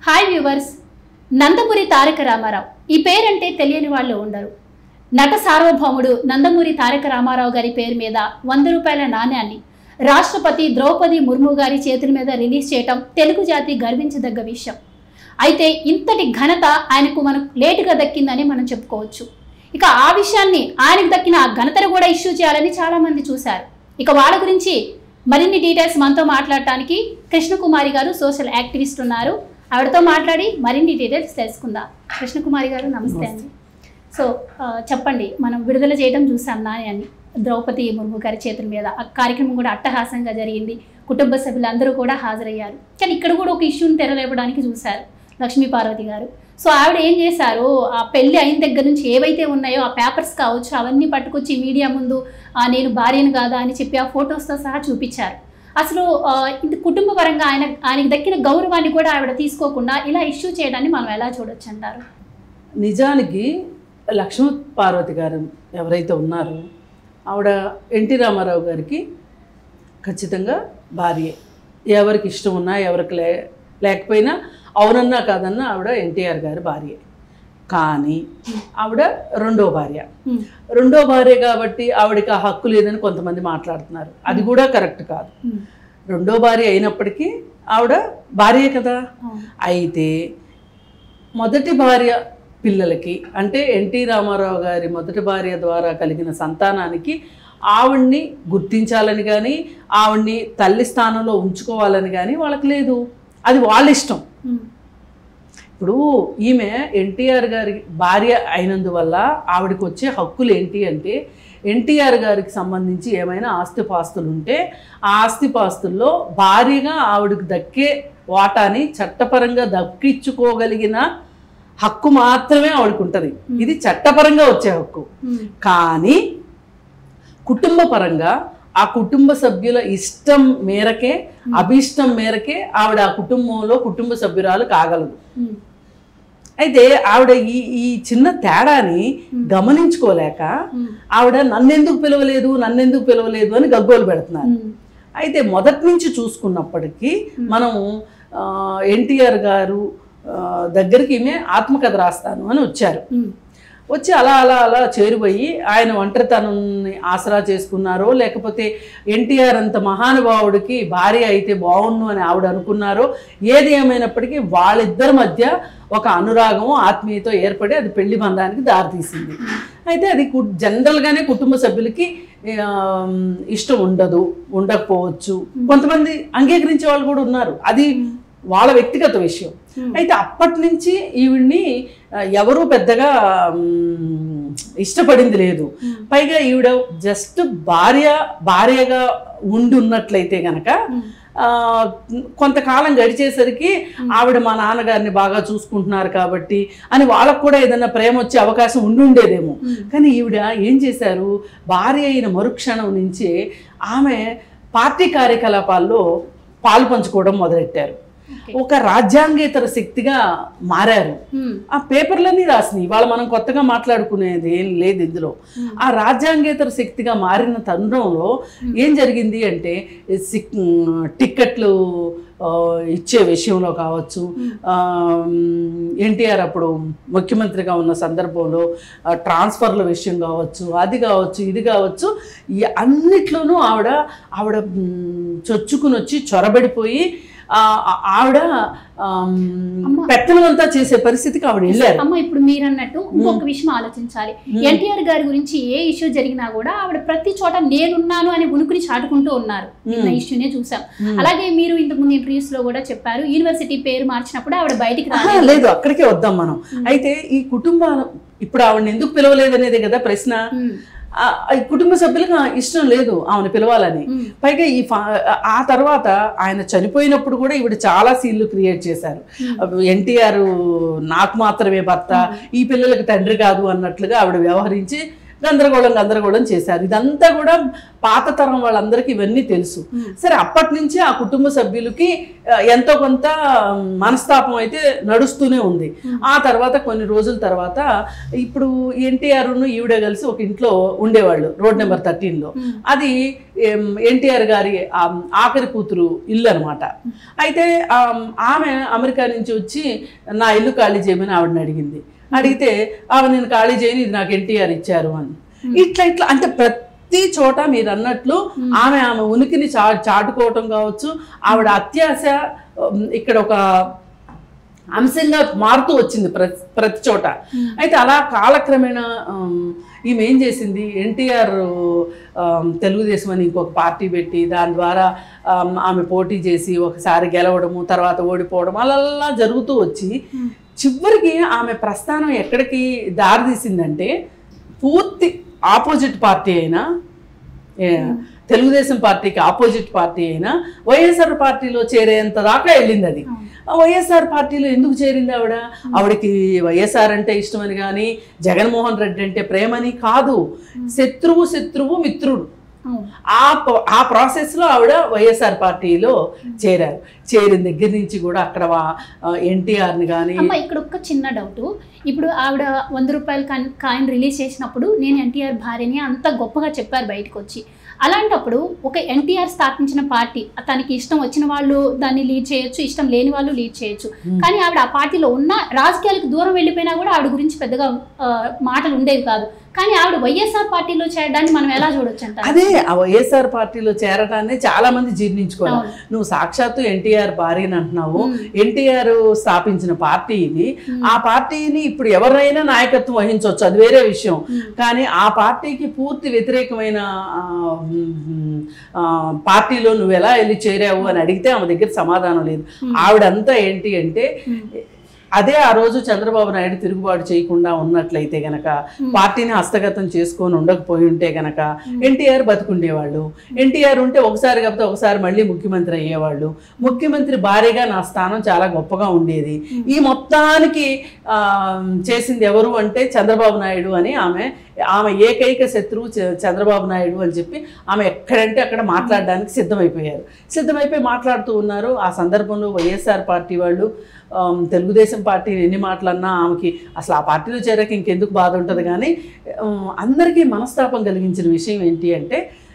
Hi viewers Nandamuri Taraka Ramarao ఈ పేరంటే తెలియని వాళ్ళు ఉండరు నట సార్వభౌముడు నందమూరి తారక రామారావు గారి పేరు మీద వంద రూపాయల నాణ్యాన్ని రాష్ట్రపతి ద్రౌపది ముర్ము గారి చేతుల మీద రిలీజ్ చేయటం తెలుగు జాతి గర్వించదగ్గ విషయం అయితే ఇంతటి ఘనత ఆయనకు మనకు లేటుగా దక్కిందని మనం చెప్పుకోవచ్చు ఇక ఆ విషయాన్ని ఆయనకు దక్కిన ఆ ఘనతను కూడా ఇష్యూ చేయాలని చాలా మంది చూశారు ఇక వాళ్ళ గురించి మరిన్ని డీటెయిల్స్ మనతో మాట్లాడటానికి కృష్ణకుమారి గారు సోషల్ యాక్టివిస్ట్ ఉన్నారు ఆవిడతో మాట్లాడి మరిన్ని డీటెయిల్స్ తెలుసుకుందాం కృష్ణకుమారి గారు నమస్తే అండి సో ఆ, చెప్పండి మనం విడుదల చేయడం చూసాం నాణ్యాన్ని ద్రౌపది ముర్ము గారి చేతుల మీద ఆ కార్యక్రమం కూడా అట్టహాసంగా జరిగింది కుటుంబ సభ్యులందరూ కూడా హాజరయ్యారు కానీ ఇక్కడ కూడా ఒక ఇష్యూని తెరలేపడానికి చూశారు లక్ష్మీ పార్వతి గారు సో ఆవిడ ఏం చేశారు ఆ పెళ్లి అయిన దగ్గర నుంచి ఏవైతే ఉన్నాయో ఆ పేపర్స్ కావచ్చు అవన్నీ పట్టుకొచ్చి మీడియా ముందు ఆ, నేను భార్యను కాదా అని చెప్పి ఆ ఫొటోస్తో సహా చూపించారు అసలు ఆ, ఇది కుటుంబ పరంగా ఆయన ఆయనకి దక్కిన గౌరవాన్ని కూడా ఆవిడ తీసుకోకుండా ఇలా ఇష్యూ చేయడాన్ని మనం ఎలా చూడొచ్చు అంటారు నిజానికి లక్ష్మీ పార్వతి గారు ఎవరైతే ఉన్నారో ఆవిడ ఎన్టీ రామారావు గారికి ఖచ్చితంగా భార్యే ఎవరికి ఇష్టం ఉన్నా ఎవరికి లే లేకపోయినా అవునన్నా కాదన్నా ఆవిడ ఎన్టీఆర్ గారి భార్యే కానీ ఆవిడ రెండో భార్య ఉమ్, రెండో భార్య కాబట్టి ఆవిడకి ఆ హక్కు లేదని కొంతమంది మాట్లాడుతున్నారు అది కూడా కరెక్ట్ కాదు ఉమ్, రెండో భార్య అయినప్పటికీ ఆవిడ భార్యే కదా అవును. అయితే మొదటి భార్య పిల్లలకి అంటే ఎన్టీ రామారావు గారి మొదటి భార్య ద్వారా కలిగిన సంతానానికి ఆవిడ్ని గుర్తించాలని కానీ ఆవిడ్ని తల్లి స్థానంలో ఉంచుకోవాలని కానీ వాళ్ళకి లేదు అది వాళ్ళ ఇష్టం ఉమ్, ఇప్పుడు ఈమె ఎన్టీఆర్ గారి భార్య అయినందువల్ల ఆవిడకి వచ్చే హక్కులు ఏంటి అంటే ఎన్టీఆర్ గారికి సంబంధించి ఏమైనా ఆస్తిపాస్తులు ఉంటే ఆ ఆస్తిపాస్తుల్లో భార్యగా ఆవిడకి దక్కే వాటాని చట్టపరంగా దక్కించుకోగలిగిన హక్కు మాత్రమే ఆవిడకి ఉంటుంది ఇది చట్టపరంగా వచ్చే హక్కు ఉమ్, కానీ కుటుంబ పరంగా ఆ కుటుంబ సభ్యుల ఇష్టం మేరకే అభిష్టం మేరకే ఆవిడ ఆ కుటుంబంలో కుటుంబ సభ్యురాలు కాగలదు ఉమ్, అయితే ఆవిడ ఈ ఈ చిన్న తేడాని గమనించుకోలేక ఉమ్, ఆవిడ నన్నెందుకు పిలవలేదు నన్నెందుకు పిలవలేదు అని గగ్గోలు పెడుతున్నారు ఉమ్, అయితే మొదటి నుంచి చూసుకున్నప్పటికీ మనం ఎన్టీఆర్ గారు ఆ, దగ్గరికి ఈమె ఆత్మకథ రాస్తాను అని వచ్చారు ఉమ్, వచ్చి అలా అలా అలా చేరుపోయి ఆయన ఒంటరితనాన్ని ఆసరా చేసుకున్నారో లేకపోతే ఎన్టీఆర్ అంత మహానుభావుడికి భార్య అయితే బాగుండు అని ఆవిడ అనుకున్నారో ఏది ఏమైనప్పటికీ వాళ్ళిద్దరి మధ్య ఒక అనురాగము ఆత్మీయత ఏర్పడి అది పెళ్లి బంధానికి దారితీసింది అయితే అది కు- జనరల్గానే కుటుంబ సభ్యులకి ఆ, ఇష్టం ఉండదు ఉండకపోవచ్చు కొంతమంది అంగీకరించే వాళ్ళు కూడా ఉన్నారు అది వాళ్ళ వ్యక్తిగత విషయం Hmm. అయితే అప్పటి నుంచి ఈవిడ్ని ఆ, ఎవరూ పెద్దగా మ్, ఇష్టపడింది లేదు Hmm. పైగా ఈవిడ జస్ట్ భార్య భార్యగా ఉండి ఉన్నట్లయితే గనక ఉమ్, ఆ, కొంతకాలం గడిచేసరికి ఆవిడ మా నాన్నగారిని బాగా చూసుకుంటున్నారు కాబట్టి అని వాళ్ళకు కూడా ఏదైనా ప్రేమ వచ్చే అవకాశం ఉండి ఉండేదేమో ఉమ్, కానీ ఈవిడ ఏం చేశారు భార్య అయిన మరుక్షణం నుంచే ఆమె పార్టీ కార్యకలాపాల్లో పాలు పంచుకోవడం మొదలెట్టారు ఓకే. ఒక రాజ్యాంగేతర శక్తిగా మారారు ఉమ్, ఆ పేపర్లన్నీ రాసినాయి ఇవాళ మనం కొత్తగా మాట్లాడుకునేది ఏం లేదు ఇందులో Hmm. ఆ రాజ్యాంగేతర శక్తిగా మారిన తరుణంలో ఏం జరిగింది అంటే సిక్- టిక్కెట్లు ఆ, ఇచ్చే విషయంలో కావచ్చు ఎన్టీఆర్ అప్పుడు ముఖ్యమంత్రిగా ఉన్న సందర్భంలో ఆ, ట్రాన్స్ఫర్ల విషయం కావచ్చు అది కావచ్చు ఇది కావచ్చు ఈ అన్నిట్లోనూ ఆవిడ ఆవిడ మ్, చొచ్చుకుని వచ్చి చొరబడిపోయి ఆ, ఆ- ఆవిడ ఆమ్, అమ్మ. పెత్తనమంతా చేసే పరిస్థితికి ఆవిడ వెళ్ళారు అమ్మ ఇప్పుడు మీరు అన్నట్టు ఇంకొక విషయం ఆలోచించాలి ఎన్టీఆర్ గారి గురించి ఏ ఇష్యూ జరిగినా కూడా ఆవిడ ప్రతి చోట నేనున్నాను అని ఉనుకుని చాటుకుంటూ ఉన్నారు నిన్న ఇష్యూనే చూసాం అలాగే మీరు ఇంతకు ముందు ఇంటర్వ్యూస్ లో కూడా చెప్పారు యూనివర్సిటీ పేరు మార్చినప్పుడు ఆవిడ బయటికి ఆహా, రాలేదు లేదు అక్కడికే వద్దాం మనం అయితే ఈ కుటుంబాల ఇప్పుడు ఆవిడని ఎందుకు పిలవలేదు అనేది కదా ప్రశ్న ఉమ్, ఆ ఆ కుటుంబ సభ్యులకు ఇష్టం లేదు ఆమెను పిలవాలని ఉమ్, పైగా ఈ ఫా- ఆ తర్వాత ఆయన చనిపోయినప్పుడు కూడా ఈవిడ చాలా సీన్లు క్రియేట్ చేశారు ఎన్టీఆర్ నాకు మాత్రమే భర్త ఈ పిల్లలకి తండ్రి కాదు అన్నట్లుగా ఆవిడ వ్యవహరించి గందరగోళం గందరగోళం చేశారు ఇదంతా కూడా పాత తరం వాళ్ళందరికీ ఇవన్నీ తెలుసు సరే అప్పటి నుంచి ఆ కుటుంబ సభ్యులకి ఆ, ఎంతో కొంత మనస్తాపం అయితే నడుస్తూనే ఉంది ఆ తర్వాత కొన్ని రోజుల తర్వాత ఇప్పుడు ఎన్టీఆర్ను ఈవిడ కలిసి ఒక ఇంట్లో ఉండేవాళ్ళు రోడ్ నెంబర్ థర్టీన్లో అది ఎన్టీఆర్ గారి ఆ, ఆఖరి కూతురు ఇల్లు అనమాట అయితే ఆ, ఆమె అమెరికా నుంచి వచ్చి నా ఇల్లు ఖాళీ చేయమని ఆవిడని అడిగింది అడిగితే ఆమె నేను ఖాళీ చేయని ఇది నాకు ఎన్టీఆర్ ఇచ్చారు అని ఇట్లా ఇట్లా అంటే ప్రతి చోట మీరు అన్నట్లు ఆమె ఆమె ఉనికిని చా చాటుకోవటం కావచ్చు ఆవిడ అత్యాశ ఉమ్, ఇక్కడ ఒక అంశంగా మారుతూ వచ్చింది ప్రతి ప్రతి చోట అయితే అలా కాలక్రమేణా ఉమ్, ఈమె ఏం చేసింది ఎన్టీఆర్ తెలుగుదేశం అని ఇంకొక పార్టీ పెట్టి దాని ద్వారా ఉమ్, ఆమె పోటీ చేసి ఒకసారి గెలవడము తర్వాత ఓడిపోవడం అలా అలా జరుగుతూ వచ్చి చివరికి ఆమె ప్రస్థానం ఎక్కడికి దారితీసిందంటే పూర్తి ఆపోజిట్ పార్టీ అయినా ఏ, తెలుగుదేశం పార్టీకి ఆపోజిట్ పార్టీ అయినా వైఎస్ఆర్ పార్టీలో చేరేంత దాకా వెళ్ళింది అది ఆ వైఎస్ఆర్ పార్టీలో ఎందుకు చేరింది ఆవిడ ఆవిడకి వైఎస్ఆర్ అంటే ఇష్టమని కానీ జగన్మోహన్ రెడ్డి అంటే ప్రేమని కాదు శత్రువు శత్రువు మిత్రుడు అవును ఆ ప- ఆ ప్రాసెస్లో ఆవిడ వైఎస్ఆర్ పార్టీలో చేరారు చేరిన దగ్గర నుంచి కూడా అక్కడ ఎన్టీఆర్ని కానీ అమ్మ ఇక్కడ ఒక్క చిన్న డౌట్ ఇప్పుడు ఆవిడ వంద రూపాయల కాయిన్ కాయిన్ రిలీజ్ చేసినప్పుడు నేను ఎన్టీఆర్ భార్యని అంత గొప్పగా చెప్పారు బయటకు వచ్చి అలాంటప్పుడు ఒక ఎన్టీఆర్ స్థాపించిన పార్టీ తనకి ఇష్టం వచ్చిన వాళ్ళు దాన్ని లీడ్ చేయొచ్చు ఇష్టం లేని వాళ్ళు లీడ్ చేయొచ్చు కానీ ఆవిడ ఆ పార్టీలో ఉన్న రాజకీయాలకు దూరం వెళ్ళిపోయినా కూడా ఆవిడ గురించి పెద్దగా ఆ, మాటలు ఉండేవి కాదు కానీ ఆవిడ వైఎస్ఆర్ పార్టీలో చేరడాన్ని మనం ఎలా చూడొచ్చు అంటారు అదే ఆ వైఎస్ఆర్ పార్టీలో చేరడాన్ని చాలా మంది జీర్ణించుకోవాలి అవును. నువ్వు సాక్షాత్తు ఎన్టీఆర్ భార్యని అంటున్నావు మ్మ్. ఎన్టీఆర్ స్థాపించిన పార్టీ ఇది మ్మ్. ఆ పార్టీని ఇప్పుడు ఎవరైనా నాయకత్వం వహించవచ్చు అది వేరే విషయం మ్మ్. కానీ ఆ పార్టీకి పూర్తి వ్యతిరేకమైన ఆ, మ్, ఆ, పార్టీలో నువ్వు ఎలా వెళ్ళి చేరావు అని అడిగితే ఆమె దగ్గర సమాధానం లేదు ఆవిడంతా ఏంటి అంటే అదే ఆ రోజు చంద్రబాబు నాయుడు తిరుగుబాటు చేయకుండా ఉన్నట్లయితే గనక పార్టీని హస్తగతం చేసుకొని ఉండకపోయి ఉంటే గనక ఎన్టీఆర్ బతుకుండేవాళ్ళు ఎన్టీఆర్ ఉంటే ఒకసారి కాకపోతే ఒకసారి మళ్ళీ ముఖ్యమంత్రి అయ్యేవాళ్ళు ముఖ్యమంత్రి భారీగా నా స్థానం చాలా గొప్పగా ఉండేది ఈ మొత్తానికి ఆ, చేసింది ఎవరు అంటే చంద్రబాబు నాయుడు అని ఆమె ఆమె ఏకైక శత్రువు చ- చంద్రబాబు నాయుడు అని చెప్పి ఆమె ఎక్కడంటే అక్కడ మాట్లాడడానికి సిద్ధమైపోయారు సిద్ధమైపోయి మాట్లాడుతూ ఉన్నారు ఆ సందర్భంలో వైఎస్ఆర్ పార్టీ వాళ్ళు ఆమ్, తెలుగుదేశం పార్టీ ఎన్ని మాటలన్నా ఆమెకి అసలు ఆ పార్టీలో చేరాక ఇంకెందుకు బాధ ఉంటుంది కానీ ఆమ్, అందరికీ మనస్తాపం కలిగించిన విషయం ఏంటి అంటే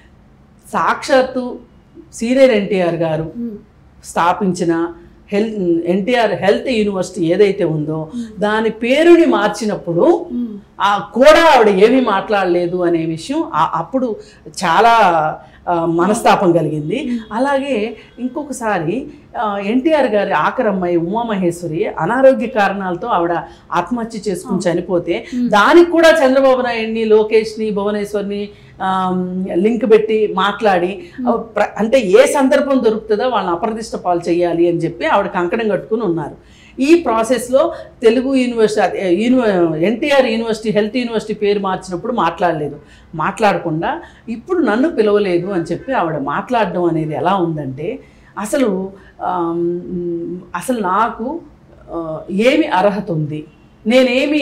సాక్షాత్తు సీనియర్ ఎన్టీఆర్ గారు మ్మ్. స్థాపించిన హెల్త్ ఎన్టీఆర్ హెల్త్ యూనివర్సిటీ ఏదైతే ఉందో దాని పేరుని మార్చినప్పుడు మ్మ్. ఆ కూడా ఆవిడ ఏమీ మాట్లాడలేదు అనే విషయం ఆ- అప్పుడు చాలా ఆ, మనస్తాపం కలిగింది అలాగే ఇంకొకసారి ఎన్టీఆర్ గారి ఆఖరి అమ్మాయి ఉమామహేశ్వరి అనారోగ్య కారణాలతో ఆవిడ ఆత్మహత్య చేసుకుని చనిపోతే దానికి కూడా చంద్రబాబు నాయుడిని లోకేష్ని భువనేశ్వర్ని లింక్ పెట్టి మాట్లాడి ఆ, ప్ర- అంటే ఏ సందర్భం దొరుకుతుందో వాళ్ళని అప్రదిష్ట పాలు చేయాలి అని చెప్పి ఆవిడ కంకణం కట్టుకుని ఉన్నారు ఈ ప్రాసెస్లో తెలుగు యూనివర్సిటీ అదే, యూనివ ఎన్టీఆర్ యూనివర్సిటీ హెల్త్ యూనివర్సిటీ పేరు మార్చినప్పుడు మాట్లాడలేదు మాట్లాడకుండా ఇప్పుడు నన్ను పిలవలేదు అని చెప్పి ఆవిడ మాట్లాడడం అనేది ఎలా ఉందంటే అసలు ఆమ్, అసలు నాకు ఆ, ఏమి అర్హత ఉంది నేనేమి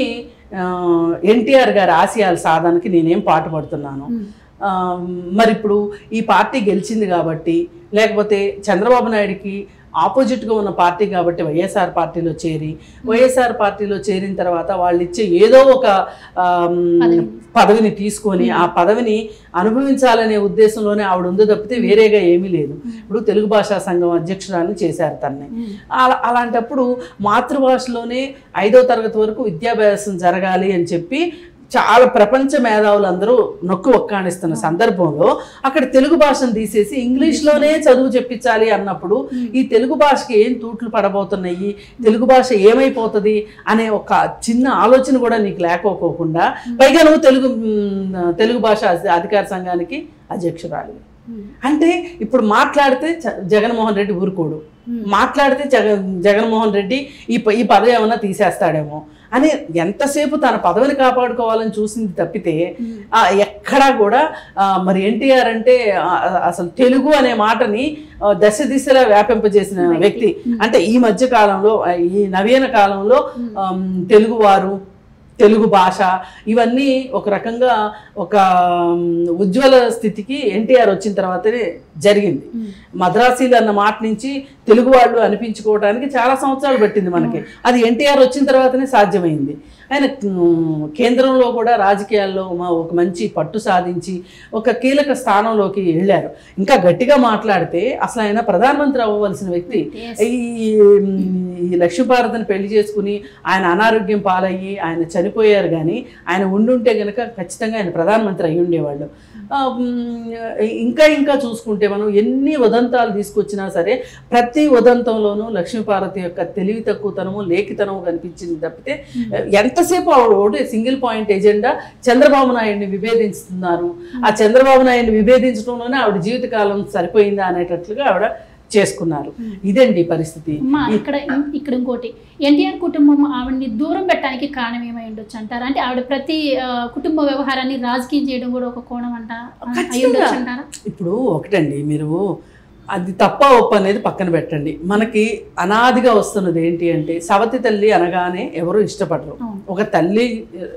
ఎన్టీఆర్ గారి ఆశయాల సాధనకి నేనేం పాటుపడుతున్నాను మ్మ్. ఆ, మరి ఇప్పుడు ఈ పార్టీ గెలిచింది కాబట్టి లేకపోతే చంద్రబాబు నాయుడికి ఆపోజిట్గా ఉన్న పార్టీ కాబట్టి వైఎస్ఆర్ పార్టీలో చేరి వైఎస్ఆర్ పార్టీలో చేరిన తర్వాత వాళ్ళు ఇచ్చే ఏదో ఒక ఆమ్, పదవి. పదవిని తీసుకొని ఆ పదవిని అనుభవించాలనే ఉద్దేశంలోనే ఆవిడ ఉందో తప్పితే వేరేగా ఏమీ లేదు ఇప్పుడు తెలుగు భాషా సంఘం అధ్యక్షురాలు చేశారు తన్ని మ్మ్. అలా అలాంటప్పుడు మాతృభాషలోనే ఐదో తరగతి వరకు విద్యాభ్యాసం జరగాలి అని చెప్పి చాలా ప్రపంచ మేధావులు అందరూ నొక్కు ఒక్కాణిస్తున్న సందర్భంలో అక్కడ తెలుగు భాషను తీసేసి ఇంగ్లీష్లోనే చదువు చెప్పించాలి అన్నప్పుడు ఈ తెలుగు భాషకి ఏం తూట్లు పడబోతున్నాయి తెలుగు భాష ఏమైపోతుంది అనే ఒక చిన్న ఆలోచన కూడా నీకు లేకపోకుండా పైగా నువ్వు తెలుగు మ్, తెలుగు భాష అధి- అధికార సంఘానికి అధ్యక్షురాలి మ్మ్. అంటే ఇప్పుడు మాట్లాడితే చ- జగన్మోహన్ రెడ్డి ఊరుకోడు మాట్లాడితే జగ జగన్మోహన్ రెడ్డి ఈ ప- ఈ పదవి ఏమన్నా తీసేస్తాడేమో అని ఎంతసేపు తన పదవిని కాపాడుకోవాలని చూసింది తప్పితే ఆ, ఎక్కడా కూడా ఆ, మరి ఎన్టీఆర్ అంటే ఆ, అసలు తెలుగు అనే మాటని ఆ, దశ దిశలా వ్యాపింపజేసిన వ్యక్తి అంటే ఈ మధ్య కాలంలో ఆ, ఈ నవీన కాలంలో ఆమ్, తెలుగువారు తెలుగు భాష ఇవన్నీ ఒక రకంగా ఒక ఉమ్, ఉజ్వల స్థితికి ఎన్టీఆర్ వచ్చిన తర్వాతనే జరిగింది ఉమ్. మద్రాసీలు అన్న మాట నుంచి తెలుగు వాళ్ళు అనిపించుకోవడానికి చాలా సంవత్సరాలు పట్టింది మనకి అది ఎన్టీఆర్ వచ్చిన తర్వాతనే సాధ్యమైంది ఆయన ఉమ్, కేంద్రంలో కూడా రాజకీయాల్లో మా ఒక మంచి పట్టు సాధించి ఒక కీలక స్థానంలోకి వెళ్ళారు ఇంకా గట్టిగా మాట్లాడితే అసలు ఆయన ప్రధానమంత్రి అవ్వవలసిన వ్యక్తి Yes. ఈ ఈ లక్ష్మీభారతిని పెళ్లి చేసుకుని ఆయన అనారోగ్యం పాలయ్యి ఆయన చనిపోయారు కానీ ఆయన ఉండుంటే గనక ఖచ్చితంగా ఆయన ప్రధానమంత్రి అయి ఉండేవాళ్ళు ఆ, మ్, ఇంకా ఇంకా చూసుకుంటే మనం ఎన్ని ఉదంతాలు తీసుకొచ్చినా సరే ప్రతి ఉదంతంలోనూ లక్ష్మీపార్వతి యొక్క తెలివి తక్కువతనము లేఖితనము కనిపించింది తప్పితే ఎంతసేపు ఆవిడ ఒకటి సింగిల్ పాయింట్ ఎజెండా చంద్రబాబు నాయుడిని విభేదిస్తున్నారు ఆ చంద్రబాబు నాయుడిని విభేదించడంలోనే ఆవిడ జీవితకాలం సరిపోయిందా అనేటట్లుగా ఆవిడ చేసుకున్నారు ఇదండి పరిస్థితి అమ్మా ఇక్కడ ఇం- ఇక్కడ ఇంకోటి ఎన్టీఆర్ కుటుంబం ఆవిడని దూరం పెట్టడానికి కారణం ఏమై ఉండొచ్చు అంటారా అంటే ఆవిడ ప్రతి ఆ, కుటుంబ వ్యవహారాన్ని రాజకీయం చేయడం కూడా ఒక కోణం అంట అయి ఉండొచ్చు అంటారా ఇప్పుడు ఒకటండి మీరు అది తప్ప ఒప్ప అనేది పక్కన పెట్టండి మనకి అనాదిగా వస్తున్నది ఏంటి అంటే సవతి తల్లి అనగానే ఎవరు ఇష్టపడరు అవును. ఒక తల్లి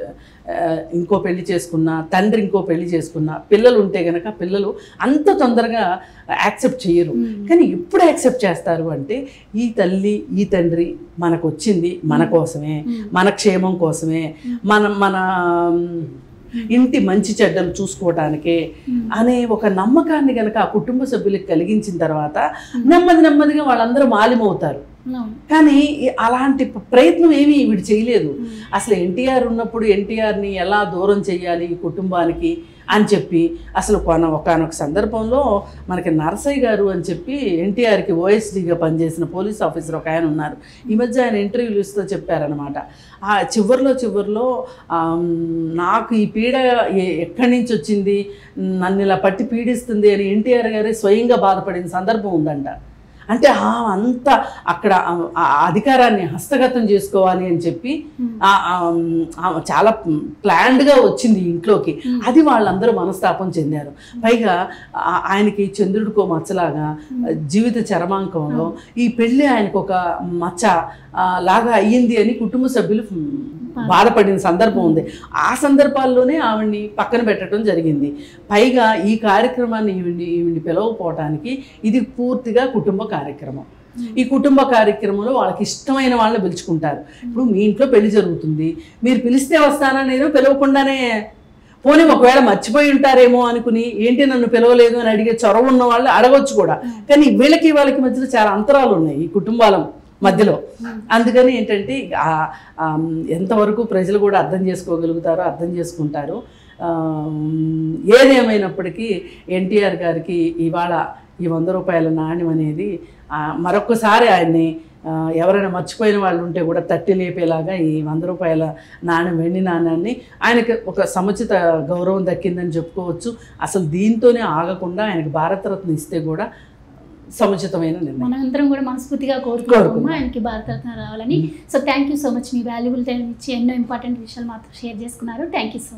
ఆ, ఇంకో పెళ్లి చేసుకున్నా తండ్రి ఇంకో పెళ్లి చేసుకున్నా పిల్లలు ఉంటే గనక పిల్లలు అంత తొందరగా యాక్సెప్ట్ చేయరు ఉమ్. కానీ ఎప్పుడు యాక్సెప్ట్ చేస్తారు అంటే ఈ తల్లి ఈ తండ్రి మనకు వచ్చింది మన కోసమే ఉమ్. మన క్షేమం కోసమే మన మన ఉమ్, ఇంటి మంచి చెడ్డలు చూసుకోవటానికే ఉమ్. అనే ఒక నమ్మకాన్ని కనుక ఆ కుటుంబ సభ్యులకు కలిగించిన తర్వాత నెమ్మది నెమ్మదిగా వాళ్ళందరూ మాలిమవుతారు అవును. కానీ ఈ- అలాంటి ప- ప్రయత్నం ఏమీ వీడు చేయలేదు ఉమ్. అసలు ఎన్టీఆర్ ఉన్నప్పుడు ఎన్టీఆర్ని ఎలా దూరం చేయాలి ఈ కుటుంబానికి అని చెప్పి అసలు కొన ఒకనొక సందర్భంలో మనకి నరసయ్య గారు అని చెప్పి ఎన్టీఆర్కి ఓఎస్డీగా పనిచేసిన పోలీస్ ఆఫీసర్ ఒక ఆయన ఉన్నారు ఈ మధ్య ఆయన ఇంటర్వ్యూలు ఇస్తూ చెప్పారనమాట ఆ చివరిలో చివరిలో ఆమ్, నాకు ఈ పీడ ఎ- ఎక్కడి నుంచి వచ్చింది నన్ను ఇలా పట్టి పీడిస్తుంది అని ఎన్టీఆర్ గారే స్వయంగా బాధపడిన సందర్భం ఉందంట అంటే ఆ అంత అక్కడ ఆ- ఆ అధికారాన్ని హస్తగతం చేసుకోవాలి అని చెప్పి ఉమ్. ఆ- ఆ, ఆ చాలా ప్లాన్డ్గా వచ్చింది ఇంట్లోకి Hmm. అది వాళ్ళందరూ మనస్తాపం చెందారు పైగా ఆ- ఆయనకి చంద్రుడికో మచ్చలాగా జీవిత చరమాంకంలో ఈ పెళ్ళి ఆయనకు ఒక మచ్చ ఆ, లాగా అయ్యింది అని కుటుంబ సభ్యులు మ్, బాధపడిన సందర్భం ఉంది ఆ సందర్భాల్లోనే ఆవిడ్ని పక్కన పెట్టడం జరిగింది పైగా ఈ కార్యక్రమాన్ని ఈవిడ్ని ఈవిడ్ని పిలవకపోవటానికి ఇది పూర్తిగా కుటుంబ కార్యక్రమం ఈ కుటుంబ కార్యక్రమంలో వాళ్ళకి ఇష్టమైన వాళ్ళని పిలుచుకుంటారు ఇప్పుడు మీ ఇంట్లో పెళ్లి జరుగుతుంది మీరు పిలిస్తే వస్తానా నేను పిలవకుండానే పోనీ ఒకవేళ మర్చిపోయి ఉంటారేమో అనుకుని ఏంటి నన్ను పిలవలేదు అని అడిగే చొరవ ఉన్న వాళ్ళు అడగొచ్చు కూడా కానీ వీళ్ళకి వాళ్ళకి మధ్యలో చాలా అంతరాలు ఉన్నాయి ఈ కుటుంబాల మధ్యలో అందుకని ఏంటంటే ఆ- ఆ, ఎంతవరకు ప్రజలు కూడా అర్థం చేసుకోగలుగుతారో అర్థం చేసుకుంటారు ఆ, ఏదేమైనప్పటికీ ఎన్టీఆర్ గారికి ఇవాళ ఈ వంద రూపాయల నాణ్యం అనేది ఆ, మరొక్కసారి ఆయన్ని ఆ, ఎవరైనా మర్చిపోయిన వాళ్ళు ఉంటే కూడా తట్టి లేపేలాగా ఈ వంద రూపాయల నాణ్యం వెండి నాణ్యాన్ని ఆయనకి ఒక సముచిత గౌరవం దక్కిందని చెప్పుకోవచ్చు అసలు దీంతోనే ఆగకుండా ఆయనకి భారతరత్న ఇస్తే కూడా సముచితమైన నిర్ణయం మనందరం కూడా మనస్ఫూర్తిగా కోరుకుంటున్నాము కోరుకుందాం. ఆయనకి భారతరత్న రావాలని so thank you so much మీ వాల్యుబుల్ టైం ఇచ్చి ఎన్నో ఇంపార్టెంట్ విషయాలు మాత్రం షేర్ చేసుకున్నారు థ్యాంక్ యూ సో